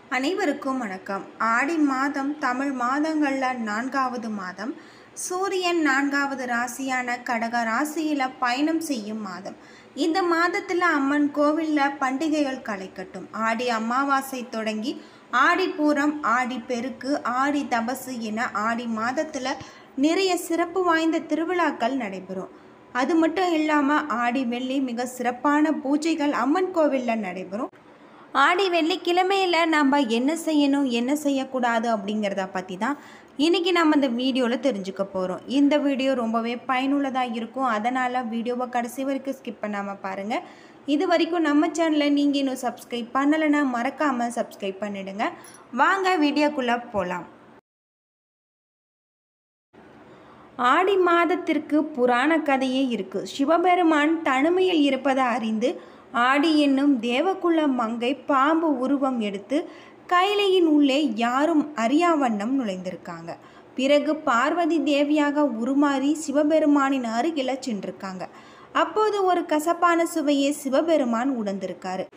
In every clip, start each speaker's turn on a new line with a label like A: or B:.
A: அனைவருக்கும் வணக்கம் ஆடி மாதம் தமிழ் மாதங்களில் நான்காவது மாதம் சூரியன் நான்காவது ராசியான கடக ராசியில் பயணம் செய்யும் மாதம் இந்த மாதத்தில் அம்மன் கோவிலில் பண்டிகைகள் களைக்கட்டும் ஆடி அமாவாசை தொடங்கி ஆடி பூரம் ஆடி பெருக்கு ஆடி தபசு என ஆடி மாதத்தில் நிறைய சிறப்பு வாய்ந்த திருவிழாக்கள் நடைபெறும் அது மட்டும் இல்லாமல் ஆடி வெள்ளி மிக சிறப்பான பூஜைகள் அம்மன் கோவிலில் நடைபெறும் ஆடி வெள்ளிக்கிழமையில் நம்ம என்ன செய்யணும் என்ன செய்யக்கூடாது அப்படிங்கிறத பற்றி தான் இன்றைக்கி நம்ம இந்த வீடியோவில் தெரிஞ்சுக்க போகிறோம் இந்த வீடியோ ரொம்பவே பயனுள்ளதாக இருக்கும் அதனால் வீடியோவை கடைசி வரைக்கும் ஸ்கிப் பண்ணாமல் பாருங்கள் இது வரைக்கும் நம்ம சேனலை நீங்கள் இன்னும் சப்ஸ்கிரைப் பண்ணலைன்னா மறக்காமல் சப்ஸ்கிரைப் பண்ணிடுங்க வாங்க வீடியோக்குள்ளே போகலாம் ஆடி மாதத்திற்கு புராண கதையே இருக்கு சிவபெருமான் தனிமையில் இருப்பதை அறிந்து ஆடி என்னும் தேவகுல மங்கை பாம்பு உருவம் எடுத்து கைலையின் உள்ளே யாரும் அறியாவண்ணம் நுழைந்திருக்காங்க பிறகு பார்வதி தேவியாக உருமாறி சிவபெருமானின் அருகில சென்றிருக்காங்க அப்போது ஒரு கசப்பான சுவையை சிவபெருமான் உணர்ந்திருக்காரு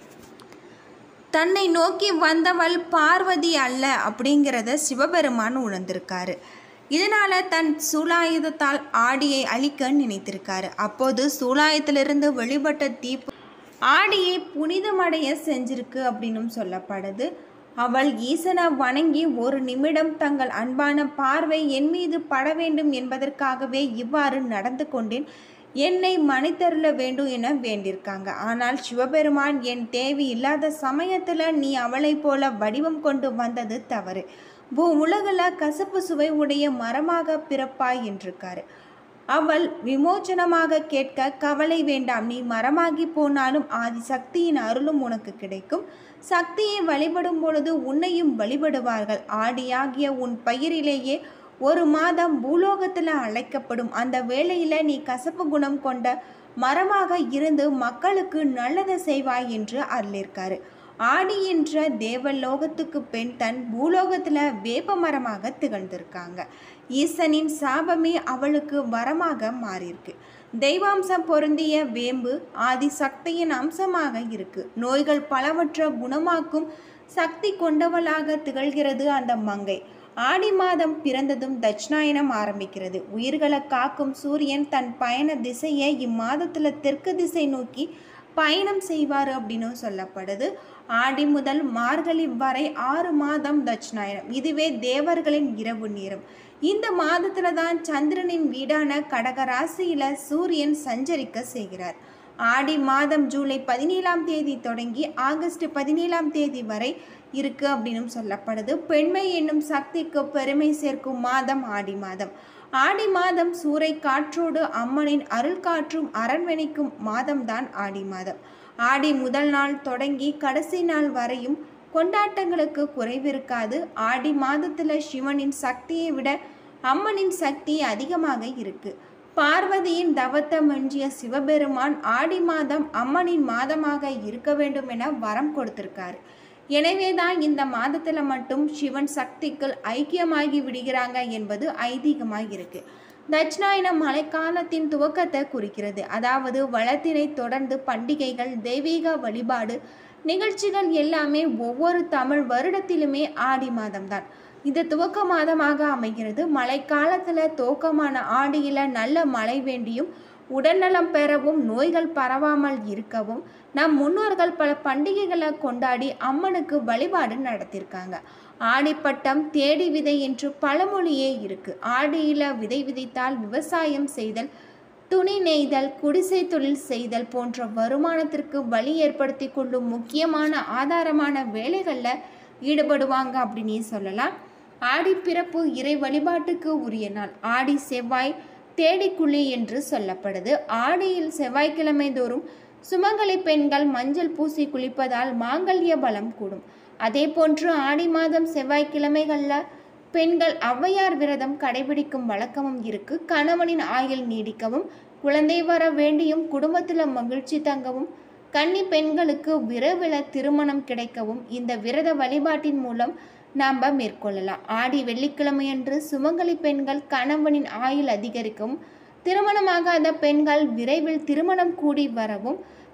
A: தன்னை நோக்கி வந்தவள் பார்வதி அல்ல அப்படிங்கிறத சிவபெருமான் உணர்ந்திருக்காரு இதனால தன் சூலாயுதத்தால் ஆடியை அழிக்க நினைத்திருக்காரு அப்போது சூலாயத்திலிருந்து வெளிப்பட்ட தீப்பு ஆடியை புனிதமடைய செஞ்சிருக்கு அப்படின்னும் சொல்லப்படுது அவள் ஈசனை வணங்கி ஒரு நிமிடம் தங்கள் அன்பான பார்வை என் மீது பட வேண்டும் என்பதற்காகவே இவ்வாறு நடந்து கொண்டேன் என்னை மன்னித்தருள வேண்டும் என வேண்டியிருக்காங்க ஆனால் சிவபெருமான் என் தேவி இல்லாத சமயத்தில் நீ அவளைப் போல வடிவம் கொண்டு வந்தது தவறு பூ உலகில் கசப்பு சுவை உடைய மரமாக பிறப்பாய் என்றிருக்காரு அவள் விமோச்சனமாக கேட்க கவலை வேண்டாம் நீ மரமாகி போனாலும் ஆதி சக்தியின் அருளும் உனக்கு கிடைக்கும் சக்தியை வழிபடும் பொழுது உன்னையும் வழிபடுவார்கள் ஆடியாகிய உன் பயிரிலேயே ஒரு மாதம் பூலோகத்தில் அழைக்கப்படும் அந்த வேளையில் நீ கசப்பு குணம் கொண்ட மரமாக இருந்து மக்களுக்கு நல்லதை செய்வாய் என்று அருளிருக்காரு ஆடி என்ற தேவலோகத்துக்கு பெண் தன் பூலோகத்தில் வேப்ப மரமாக திகழ்ந்திருக்காங்க ஈசனின் சாபமே அவளுக்கு வரமாக மாறியிருக்கு தெய்வாம்சம் பொருந்திய வேம்பு ஆதி சக்தியின் அம்சமாக இருக்கு நோய்கள் பலவற்ற குணமாக்கும் சக்தி கொண்டவளாக திகழ்கிறது அந்த மங்கை ஆடி மாதம் பிறந்ததும் தட்சிணாயனம் ஆரம்பிக்கிறது உயிர்களை காக்கும் சூரியன் தன் பயண திசையை இம்மாதத்தில் தெற்கு திசை நோக்கி பயணம் செய்வார் அப்படின்னு சொல்லப்படுது ஆடி முதல் மார்கழி வரை ஆறு மாதம் தட்சிணாயனம் இதுவே தேவர்களின் இரவு நேரம் இந்த மாதத்துல தான் சந்திரனின் வீடான கடக ராசியில சூரியன் சஞ்சரிக்க செய்கிறார் ஆடி மாதம் ஜூலை பதினேழாம் தேதி தொடங்கி ஆகஸ்ட் பதினேழாம் தேதி வரை இருக்கு அப்படின்னு சொல்லப்படுது பெண்மை என்னும் சக்திக்கு பெருமை சேர்க்கும் மாதம் ஆடி மாதம் ஆடி மாதம் சூறை காற்றோடு அம்மனின் அருள் காற்றும் அரண்மனைக்கும் மாதம்தான் ஆடி மாதம் ஆடி முதல் நாள் தொடங்கி கடைசி நாள் வரையும் கொண்டாட்டங்களுக்கு குறைவிருக்காது ஆடி மாதத்தில் சிவனின் சக்தியை விட அம்மனின் சக்தி அதிகமாக இருக்கு பார்வதியின் தவத்தை மஞ்சிய சிவபெருமான் ஆடி மாதம் அம்மனின் மாதமாக இருக்க வேண்டும் என வரம் கொடுத்திருக்காரு எனவே தான் இந்த மாதத்தில் மட்டும் சிவன் சக்திக்குள் ஐக்கியமாகி விடுகிறாங்க என்பது ஐதீகமாக இருக்கு தட்சிணாயனம் மழைக்காலத்தின் துவக்கத்தை குறிக்கிறது அதாவது வளத்தினை தொடர்ந்து பண்டிகைகள் தெய்வீக வழிபாடு நிகழ்ச்சிகள் எல்லாமே ஒவ்வொரு தமிழ் வருடத்திலுமே ஆடி மாதம்தான் இது துவக்க மாதமாக அமைகிறது மழைக்காலத்தில் துவக்கமான ஆடியில் நல்ல மழை வேண்டியும் உடல்நலம் பெறவும் நோய்கள் பரவாமல் இருக்கவும் நம் முன்னோர்கள் பல பண்டிகைகளை கொண்டாடி அம்மனுக்கு வழிபாடு நடத்தியிருக்காங்க ஆடிப்பட்டம் தேடி விதை என்று பழமொழியே இருக்கு ஆடியில விதை விதைத்தால் விவசாயம் செய்தல் துணி நெய்தல் குடிசை தொழில் செய்தல் போன்ற வருமானத்திற்கு வழி ஏற்படுத்தி கொள்ளும் முக்கியமான ஆதாரமான வேலைகளில் ஈடுபடுவாங்க அப்படின்னு சொல்லலாம் ஆடி பிறப்பு இறை வழிபாட்டுக்கு உரிய நாள் ஆடி செவ்வாய் தேடிக்குழி என்று சொல்லப்படுது ஆடியில் செவ்வாய்க்கிழமை தோறும் சுமங்கலி பெண்கள் மஞ்சள் பூசி குளிப்பதால் மாங்கல்ய பலம் கூடும் அதே போன்று ஆடி மாதம் செவ்வாய்க்கிழமைகளில் பெண்கள் ஔவையார் விரதம் கடைபிடிக்கும் வழக்கமும் இருக்கு கணவனின் ஆயுள் நீடிக்கவும் குழந்தை வர வேண்டியும் குடும்பத்தில் மகிழ்ச்சி தங்கவும் கன்னி பெண்களுக்கு விரைவில் திருமணம் கிடைக்கவும் இந்த விரத வழிபாட்டின் மூலம் நாம் மேற்கொள்ளலாம் ஆடி வெள்ளிக்கிழமையன்று சுமங்கலி பெண்கள் கணவனின் ஆயுள் அதிகரிக்கவும் திருமணமாகாத பெண்கள் விரைவில் திருமணம் கூடி வரவும்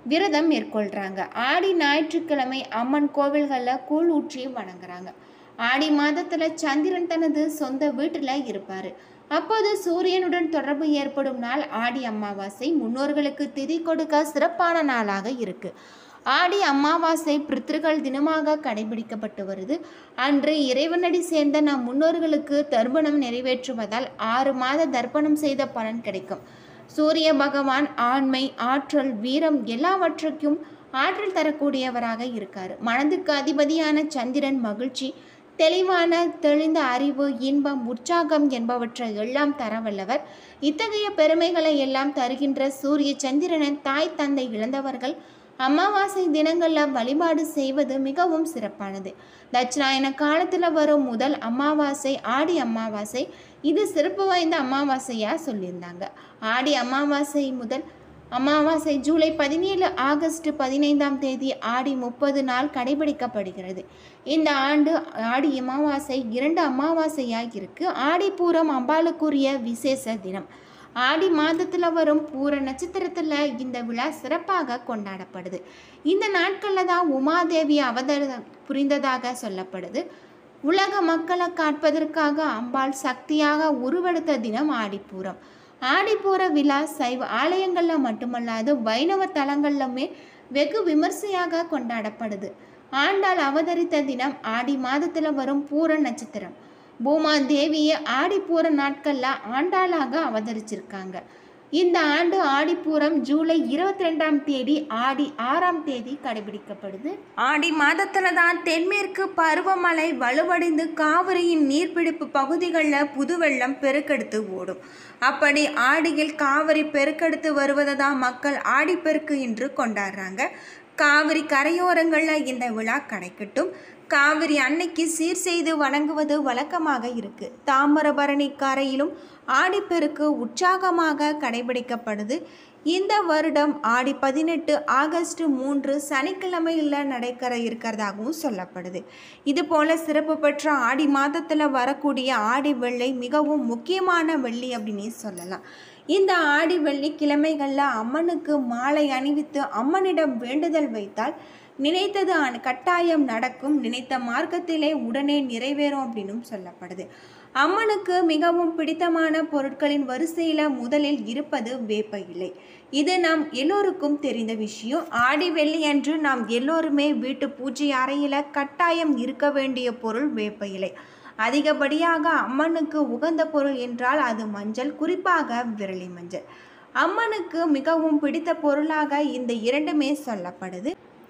A: விரதம் மேற்கொள்கிறாங்க ஆடி ஞாயிற்றுக்கிழமை அம்மன் கோவில்களில் கூழ் ஊற்றி வணங்குறாங்க ஆடி மாதத்தில் சந்திரன் தனது சொந்த வீட்டில் இருப்பார் அப்போது சூரியனுடன் தொடர்பு ஏற்படும் நாள் ஆடி அமாவாசை முன்னோர்களுக்கு திதி கொடுக்க சிறப்பான நாளாக இருக்கு ஆடி அமாவாசை பித்ருக்கள் தினமாக கடைபிடிக்கப்பட்டு வருது அன்று இறைவனடி சேர்ந்த நம் முன்னோர்களுக்கு தர்ப்பணம் நிறைவேற்றுவதால் ஆறு மாத தர்ப்பணம் செய்த பலன் கிடைக்கும் சூரிய பகவான் ஆண்மை ஆற்றல் வீரம் எல்லாவற்றுக்கும் ஆற்றல் தரக்கூடியவராக இருக்கார் மனதுக்கு அதிபதியான சந்திரன் மகிழ்ச்சி தெளிவான தெளிந்த அறிவு இன்பம் உற்சாகம் என்பவற்றை எல்லாம் தரவல்லவர் இத்தகைய பெருமைகளை எல்லாம் தருகின்ற சூரிய சந்திரனின் தாய் தந்தை இழந்தவர்கள் அமாவாசை தினங்களில் வழிபாடு செய்வது மிகவும் சிறப்பானது தட்சிணாயன காலத்தில் வரும் முதல் அமாவாசை ஆடி அமாவாசை இது சிறப்பு வாய்ந்த அமாவாசையாக சொல்லியிருந்தாங்க ஆடி அமாவாசை முதல் அமாவாசை ஜூலை பதினேழு ஆகஸ்ட் பதினைந்தாம் தேதி ஆடி முப்பது நாள் கடைபிடிக்கப்படுகிறது இந்த ஆண்டு ஆடி அமாவாசை இரண்டு அமாவாசையாக இருக்கு ஆடிப்பூரம் அம்பாளுக்குரிய விசேஷ தினம் ஆடி மாதத்தில் வரும் பூர நட்சத்திரத்தில் இந்த விழா சிறப்பாக கொண்டாடப்படுது இந்த நாட்களில் தான் உமாதேவி அவதாரம் புரிந்ததாக சொல்லப்படுது உலக மக்களை காட்பதற்காக அம்பாள் சக்தியாக உருவெடுத்த தினம் ஆடிப்பூரம் ஆடிப்பூர விழா சைவ ஆலயங்களில் மட்டுமல்லாது வைணவ தலங்களிலுமே வெகு விமர்சையாக கொண்டாடப்படுது ஆண்டாள் அவதரித்த தினம் ஆடி மாதத்தில் வரும் பூர நட்சத்திரம் பூமா தேவியை ஆடிப்பூர நாட்களில் ஆண்டாளாக அவதரிச்சிருக்காங்க இந்த ஆண்டு ஆடிப்பூரம் ஜூலை இருபத்தி ரெண்டாம் தேதி ஆடி ஆறாம் தேதி கடைபிடிக்கப்படுது ஆடி மாதத்துல தான் தென்மேற்கு பருவமழை வலுவடைந்து காவிரியின் நீர்பிடிப்பு பகுதிகளில் புது வெள்ளம் பெருக்கெடுத்து ஓடும் அப்படி ஆடியில் காவிரி பெருக்கெடுத்து வருவதை தான் மக்கள் ஆடிப்பெருக்கு என்று கொண்டாடுறாங்க காவிரி கரையோரங்களில் இந்த விழா கிடைக்கட்டும் காவிரி அன்னைக்கு சீர் செய்து வணங்குவது வழக்கமாக இருக்கு தாமிரபரணி கரையிலும் ஆடிப்பெருக்கு உற்சாகமாக கடைபிடிக்கப்படுது இந்த வருடம் ஆடி பதினெட்டு ஆகஸ்ட் மூன்று சனிக்கிழமையில் நடக்கிற இருக்கிறதாகவும் சொல்லப்படுது இது போல சிறப்பு பெற்ற ஆடி மாதத்தில் வரக்கூடிய ஆடி வெள்ளை மிகவும் முக்கியமான வெள்ளி அப்படின்னு சொல்லலாம் இந்த ஆடி வெள்ளி கிழமைகளில் அம்மனுக்கு மாலை அணிவித்து அம்மனிடம் வேண்டுதல் வைத்தால் நினைத்தது அன- கட்டாயம் நடக்கும் நினைத்த மார்க்கத்திலே உடனே நிறைவேறும் அப்படின்னும் சொல்லப்படுது அம்மனுக்கு மிகவும் பிடித்தமான பொருட்களின் வரிசையில் முதலில் இருப்பது வேப்ப இலை இது நாம் எல்லோருக்கும் தெரிந்த விஷயம் ஆடி வெள்ளி அன்று நாம் எல்லோருமே வீட்டு பூஜை அறையில் கட்டாயம் இருக்க வேண்டிய பொருள் வேப்ப இலை அதிகப்படியாக அம்மனுக்கு உகந்த பொருள் என்றால் அது மஞ்சள் குறிப்பாக விரலி மஞ்சள் அம்மனுக்கு மிகவும் பிடித்த பொருளாக இந்த இரண்டுமே சொல்லப்படுது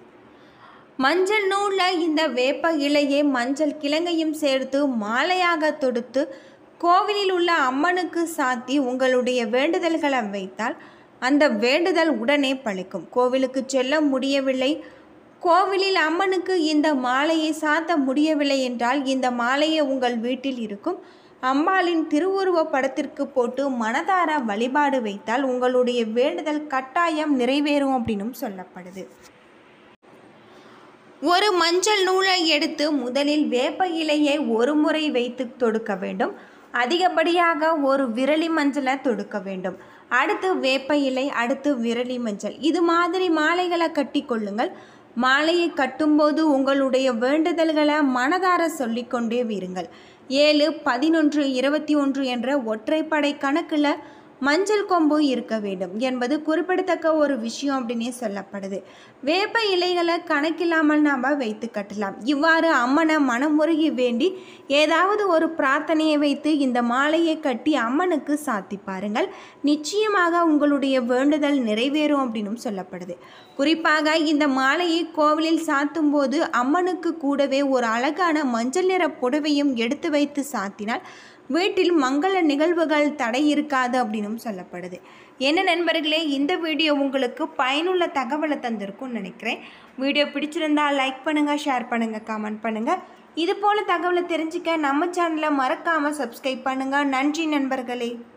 A: மஞ்சள் நூலில் இந்த வேப்ப இலையை மஞ்சள் கிழங்கையும் சேர்த்து மாலையாக தொடுத்து கோவிலில் உள்ள அம்மனுக்கு சாத்தி உங்களுடைய வேண்டுதல்களை வைத்தால் அந்த வேண்டுதல் உடனே பழிக்கும் கோவிலுக்கு செல்ல முடியவில்லை கோவிலில் அம்மனுக்கு இந்த மாலையை சாத்த முடியவில்லை என்றால் இந்த மாலையை உங்கள் வீட்டில் இருக்கும் அம்பாளின் திருவுருவ படத்திற்கு போட்டு மனதார வழிபாடு வைத்தால் உங்களுடைய வேண்டுதல் கட்டாயம் நிறைவேறும் அப்படின்னும் சொல்லப்படுது ஒரு மஞ்சள் நூலை எடுத்து முதலில் வேப்ப இலையை ஒரு முறை வைத்து தொடுக்க வேண்டும் அதிகப்படியாக ஒரு விரலி மஞ்சளை தொடுக்க வேண்டும் அடுத்து வேப்ப இலை அடுத்து விரலி மஞ்சள் இது மாதிரி மாலைகளை கட்டி கொள்ளுங்கள் மாலையை கட்டும்போது உங்களுடைய வேண்டுதல்களை மனதார சொல்லிக்கொண்டே வீருங்கள் ஏழு பதினொன்று இருபத்தி ஒன்று என்ற ஒற்றைப்படை கணக்கில் மஞ்சள் கொம்பு இருக்க வேண்டும் என்பது குறிப்பிடத்தக்க ஒரு விஷயம் அப்படின்னே சொல்லப்படுது வேப்ப இலைகளை கணக்கில்லாமல் நாம் வைத்து கட்டலாம் இவ்வாறு அம்மனை மனமுருகி வேண்டி ஏதாவது ஒரு பிரார்த்தனையை வைத்து இந்த மாலையை கட்டி அம்மனுக்கு சாத்தி பாருங்கள் நிச்சயமாக உங்களுடைய வேண்டுதல் நிறைவேறும் அப்படின்னும் சொல்லப்படுது குறிப்பாக இந்த மாலையை கோவிலில் சாத்தும் போது அம்மனுக்கு கூடவே ஒரு அழகான மஞ்சள் நிற புடவையும் எடுத்து வைத்து சாத்தினால் வீட்டில் மங்கள நிகழ்வுகள் தடை இருக்காது அப்படின்னும் சொல்லப்படுது என்ன நண்பர்களே இந்த வீடியோ உங்களுக்கு பயனுள்ள தகவலை தந்திருக்கும்னு நினைக்கிறேன் வீடியோ பிடிச்சிருந்தா லைக் பண்ணுங்கள் ஷேர் பண்ணுங்கள் கமெண்ட் பண்ணுங்கள் இது போல் தகவலை தெரிஞ்சுக்க நம்ம சேனலை மறக்காமல் சப்ஸ்கிரைப் பண்ணுங்கள் நன்றி நண்பர்களே